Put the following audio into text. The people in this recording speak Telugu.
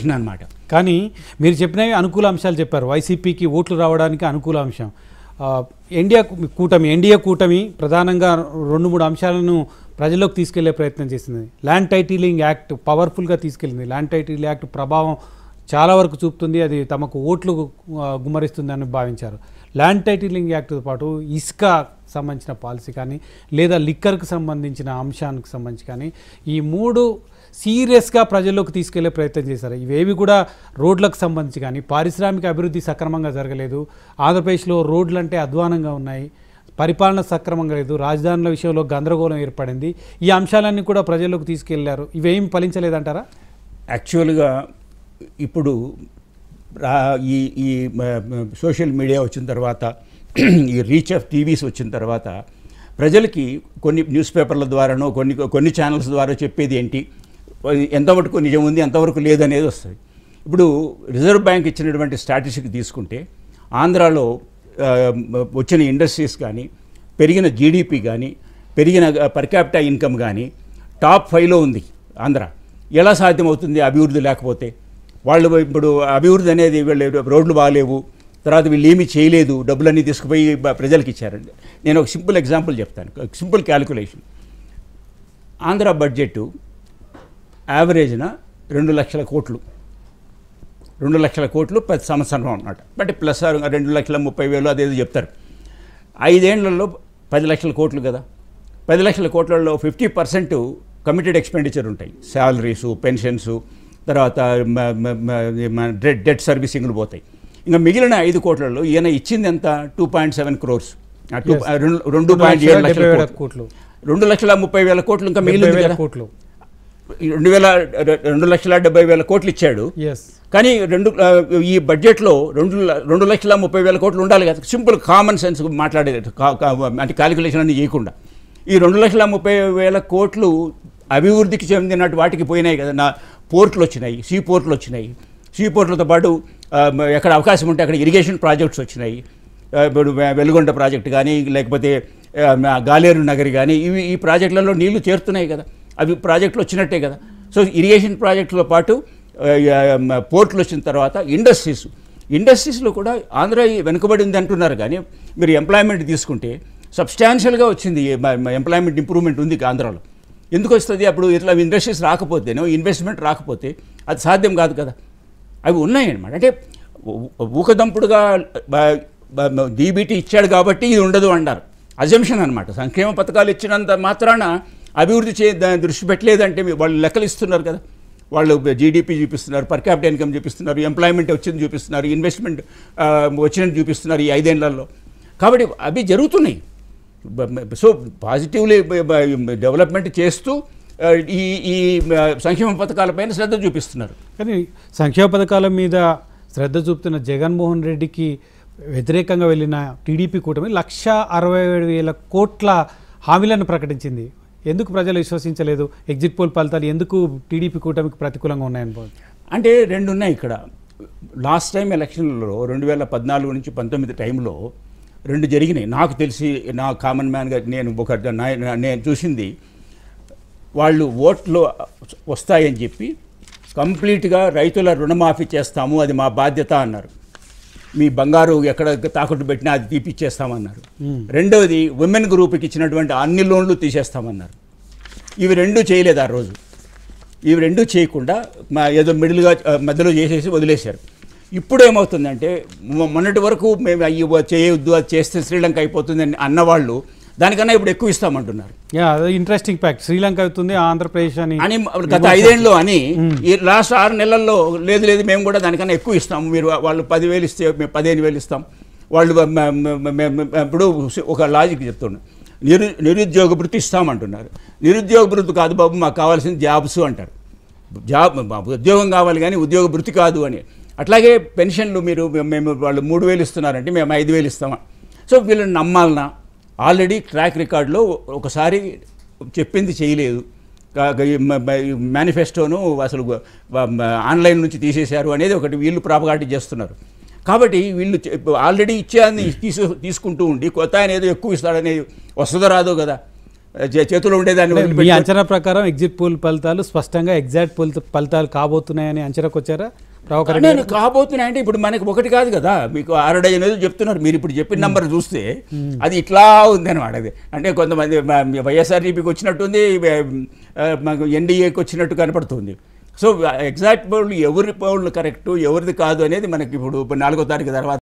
ప్రశ్న అనమాట కానీ మీరు చెప్పినవి అనుకూల అంశాలు చెప్పారు వైసీపీకి ఓట్లు రావడానికి అనుకూల అంశం ఆ, ఎన్డీఏ కూ- కూటమి ఎన్డీఏ కూటమి ప్రధానంగా రెండు మూడు అంశాలను ప్రజల్లోకి తీసుకెళ్లే ప్రయత్నం చేసింది ల్యాండ్ టైటిలింగ్ యాక్ట్ పవర్ఫుల్గా తీసుకెళ్ళింది ల్యాండ్ టైటిల్ యాక్ట్ ప్రభావం చాలా వరకు చూపుతుంది అది తమకు ఓట్లు ఆ, గుమ్మరిస్తుందని భావించారు ల్యాండ్ టైటిలింగ్ యాక్ట్తో పాటు ఇసుక సంబంధించిన పాలసీ కానీ లేదా లిక్కర్కి సంబంధించిన అంశానికి సంబంధించి కానీ ఈ మూడు సీరియస్గా ప్రజల్లోకి తీసుకెళ్లే ప్రయత్నం చేశారు ఇవేవి కూడా రోడ్లకు సంబంధించి కానీ పారిశ్రామిక అభివృద్ధి సక్రమంగా జరగలేదు ఆంధ్రప్రదేశ్లో రోడ్లు అంటే అధ్వానంగా ఉన్నాయి పరిపాలన సక్రమంగా లేదు రాజధానుల విషయంలో గందరగోళం ఏర్పడింది ఈ అంశాలన్నీ కూడా ప్రజల్లోకి తీసుకెళ్లారు ఇవేం ఫలించలేదంటారా యాక్చువల్గా ఇప్పుడు రా- ఈ ఈ మ- మ- సోషల్ మీడియా వచ్చిన తర్వాత ఈ రీచ్ ఆఫ్ టీవీస్ వచ్చిన తర్వాత ప్రజలకి కొన్ని న్యూస్ పేపర్ల ద్వారానో కొన్ని కొన్ని ఛానల్స్ ద్వారా చెప్పేది ఏంటి ఎంతవరకు నిజం ఉంది ఎంతవరకు లేదనేది వస్తుంది ఇప్పుడు రిజర్వ్ బ్యాంక్ ఇచ్చినటువంటి స్టాటిస్టిక్ తీసుకుంటే ఆంధ్రాలో ఆ, వచ్చిన ఇండస్ట్రీస్ కానీ పెరిగిన జీడిపి కానీ పెరిగిన పర్ క్యాపిటా ఇన్కమ్ కానీ టాప్ ఫైవ్లో ఉంది ఆంధ్ర ఎలా సాధ్యమవుతుంది అభివృద్ధి లేకపోతే వాళ్ళు ఇప్పుడు అభివృద్ధి అనేది వీళ్ళు రోడ్లు బాగాలేవు తర్వాత వీళ్ళు ఏమీ చేయలేదు డబ్బులన్నీ తీసుకుపోయి బ- ప్రజలకు ఇచ్చారండి నేను ఒక సింపుల్ ఎగ్జాంపుల్ చెప్తాను ఒక సింపుల్ క్యాలిక్యులేషన్ ఆంధ్ర బడ్జెట్ యావరేజ్న రెండు లక్షల కోట్లు రెండు లక్షల కోట్లు ప్రతి సంవత్సరం అన్నమాట బట్ ప్లస్ రెండు లక్షల ముప్పై వేలు అదేదో చెప్తారు ఐదేళ్లలో పది లక్షల కోట్లు కదా పది లక్షల కోట్లలో ఫిఫ్టీ పర్సెంట్ కమిటెడ్ ఎక్స్పెండిచర్ ఉంటాయి శాలరీసు పెన్షన్స్ తర్వాత డెట్ డెట్ సర్వీసింగ్లు పోతాయి ఇంకా మిగిలిన ఐదు కోట్లలో ఈయన ఇచ్చింది ఎంత two point seven crores Yes. రెండు పాయింట్ ఏడు డెబ్బై లక్షల వేల కోట్లు. కోట్లు రెండు లక్షల ముప్పై వేల కోట్లు ఇంకా డెబ్బై మిగిలింది వేల కదా కోట్లు రెండు వేల రెండు లక్షల డెబ్బై వేల కోట్లు ఇచ్చాడు ఎస్ కానీ రెండు ఆ, ఈ బడ్జెట్లో రెండు ల- రెండు లక్షల ముప్పై వేల కోట్లు ఉండాలి కదా సింపుల్ కామన్ సెన్స్ మాట్లాడేది కా- కా- అంటే క్యాలిక్యులేషన్ అన్ని చేయకుండా ఈ రెండు లక్షల ముప్పై వేల కోట్లు అభివృద్ధికి చెందినట్టు వాటికి పోయినాయి కదా నా పోర్ట్లు వచ్చినాయి సీ పోర్ట్లు వచ్చినాయి సీ పోర్ట్లతో పాటు ఆ, మ- ఎక్కడ అవకాశం ఉంటే అక్కడ ఇరిగేషన్ ప్రాజెక్ట్స్ వచ్చినాయి ఆ, ఇప్పుడు వె- వెలుగొండ ప్రాజెక్ట్ కానీ లేకపోతే ఆ, మ- గాలేరు నగరి కానీ ఇవి ఈ ప్రాజెక్టులలో నీళ్లు చేరుతున్నాయి కదా అవి ప్రాజెక్టులు వచ్చినట్టే కదా సో ఇరిగేషన్ ప్రాజెక్టుతో పాటు ఆ, ఆ, మ- పోర్ట్లు వచ్చిన తర్వాత ఇండస్ట్రీస్ ఇండస్ట్రీస్లో కూడా ఆంధ్ర వెనుకబడింది అంటున్నారు కానీ మీరు ఎంప్లాయ్మెంట్ తీసుకుంటే సబ్స్టాన్షియల్గా వచ్చింది ఎంప్లాయ్మెంట్ ఇంప్రూవ్మెంట్ ఉంది ఆంధ్రాలో ఎందుకు వస్తుంది అప్పుడు ఇట్లా ఇండస్ట్రీస్ రాకపోతేనో ఇన్వెస్ట్మెంట్ రాకపోతే అది సాధ్యం కాదు కదా అవి ఉన్నాయి అన్నమాట అంటే ఊ- ఊకదంపుడుగా డీబీటీ ఇచ్చాడు కాబట్టి ఇది ఉండదు అంటారు అజంప్షన్ అనమాట సంక్షేమ పథకాలు ఇచ్చినంత మాత్రాన అభివృద్ధి చే దా- దృష్టి పెట్టలేదంటే మీ- వాళ్ళు లెక్కలు ఇస్తున్నారు కదా వాళ్ళు జీడిపి చూపిస్తున్నారు పర్ క్యాపిటల్ ఇన్కమ్ చూపిస్తున్నారు ఎంప్లాయ్మెంట్ వచ్చింది చూపిస్తున్నారు ఇన్వెస్ట్మెంట్ ఆ, వచ్చినట్టు చూపిస్తున్నారు ఈ ఐదేళ్లలో కాబట్టి అవి జరుగుతున్నాయి బ- బ- సో పాజిటివ్లీ డెవలప్మెంట్ చేస్తూ ఆ, ఈ ఈ ఆ, సంక్షేమ పథకాలపైన శ్రద్ధ చూపిస్తున్నారు కానీ సంక్షేమ పథకాల మీద శ్రద్ధ చూపుతున్న జగన్మోహన్ రెడ్డికి వ్యతిరేకంగా వెళ్ళిన టీడీపీ కూటమి లక్ష అరవై ఏడు వేల కోట్ల హామీలను ప్రకటించింది ఎందుకు ప్రజలు విశ్వసించలేదు ఎగ్జిట్ పోల్ ఫలితాలు ఎందుకు టీడీపీ కూటమికి ప్రతికూలంగా ఉన్నాయనుకోవచ్చు అంటే రెండు ఉన్నాయి ఇక్కడ లాస్ట్ టైం ఎలక్షన్లలో రెండు వేల పద్నాలుగు నుంచి పంతొమ్మిది టైంలో రెండు జరిగినాయి నాకు తెలిసి నా కామన్ మ్యాన్గా నేను ఒక నా- నా- నేను చూసింది వాళ్ళు ఓట్లు వస్తాయని చెప్పి కంప్లీట్గా రైతుల రుణమాఫీ చేస్తాము అది మా బాధ్యత అన్నారు మీ బంగారు ఎక్కడ తాకట్టు పెట్టినా అది తీపిచ్చేస్తామన్నారు రెండవది ఉమెన్ గ్రూప్కి ఇచ్చినటువంటి అన్ని లోన్లు తీసేస్తామన్నారు ఇవి రెండు చేయలేదు ఆ రోజు ఇవి రెండు చేయకుండా మా ఏదో మిడిల్గా ఆ, మధ్యలో చేసేసి వదిలేశారు ఇప్పుడు ఏమవుతుందంటే మొ- మొన్నటి వరకు మేము అయ్యి చేయొద్దు అది చేస్తే శ్రీలంక అయిపోతుంది అని అన్నవాళ్ళు దానికన్నా ఇప్పుడు ఎక్కువ ఇస్తామంటున్నారు యా అదే ఇంట్రెస్టింగ్ ఫ్యాక్ట్ శ్రీలంక అవుతుంది ఆంధ్రప్రదేశ్ అని అని గత ఐదేళ్ళు అని ఈ లాస్ట్ ఆరు నెలల్లో లేదు లేదు మేము కూడా దానికన్నా ఎక్కువ ఇస్తాము మీరు వాళ్ళు పదివేలు ఇస్తే మేము పదిహేను వేలు ఇస్తాం వాళ్ళు మ- మ- మ- మ- మ- ఇప్పుడు ఒక లాజిక్ చెప్తున్నాను నిరు నిరుద్యోగ భృతి ఇస్తామంటున్నారు నిరుద్యోగ భృతి కాదు బాబు మాకు కావాల్సింది జాబ్స్ అంటారు జాబ్ మాకు ఉద్యోగం కావాలి కానీ ఉద్యోగ భృతి కాదు అని అట్లాగే పెన్షన్లు మీరు మేము- మేము వాళ్ళు మూడు వేలు ఇస్తున్నారంటే మేము ఐదు వేలు ఇస్తామా సో వీళ్ళని నమ్మాలనా ఆల్రెడీ ట్రాక్ రికార్డులో ఒకసారి చెప్పింది చేయలేదు కా- ఈ మ- మ- ఈ మేనిఫెస్టోను అసలు వ- మ- ఆన్లైన్ నుంచి తీసేశారు అనేది ఒకటి వీళ్ళు ప్రాపగాటి చేస్తున్నారు కాబట్టి వీళ్ళు చె- ఆల్రెడీ ఇచ్చేదాన్ని తీసు తీసుకుంటూ ఉండి కొత్త ఆయన ఏదో ఎక్కువ ఇస్తాడనేది వస్తుందో రాదో కదా చే- చేతిలో ఉండేదాన్ని అంటే మీ వదిలిపెట్టుకొని- అంచనా ప్రకారం ఎగ్జిట్ పోల్ ఫలితాలు స్పష్టంగా ఎగ్జాక్ట్ పోల్ ఫలితాలు కాబోతున్నాయని అంచనాకు వచ్చారా ప్రభాకర్ రెడ్డి నేను కాబోతున్నాయి అంటే ఇప్పుడు మనకి ఒకటి కాదు కదా మీకు ఆరడై అనేది చెప్తున్నారు మీరు ఇప్పుడు చెప్పిన నంబర్ చూస్తే అది ఇట్లా ఉంది అనమాట అది అంటే కొంతమంది వైఎస్ఆర్టీపీకి వచ్చినట్టుంది ఆ, మాకు ఎన్డీఏకి వచ్చినట్టు కనపడుతుంది సో ఎగ్జాక్ట్ పౌళ్ళు ఎవరి పౌళ్ళు కరెక్ట్ ఎవరిది కాదు అనేది మనకి ఇప్పుడు నాలుగో తారీఖు తర్వాత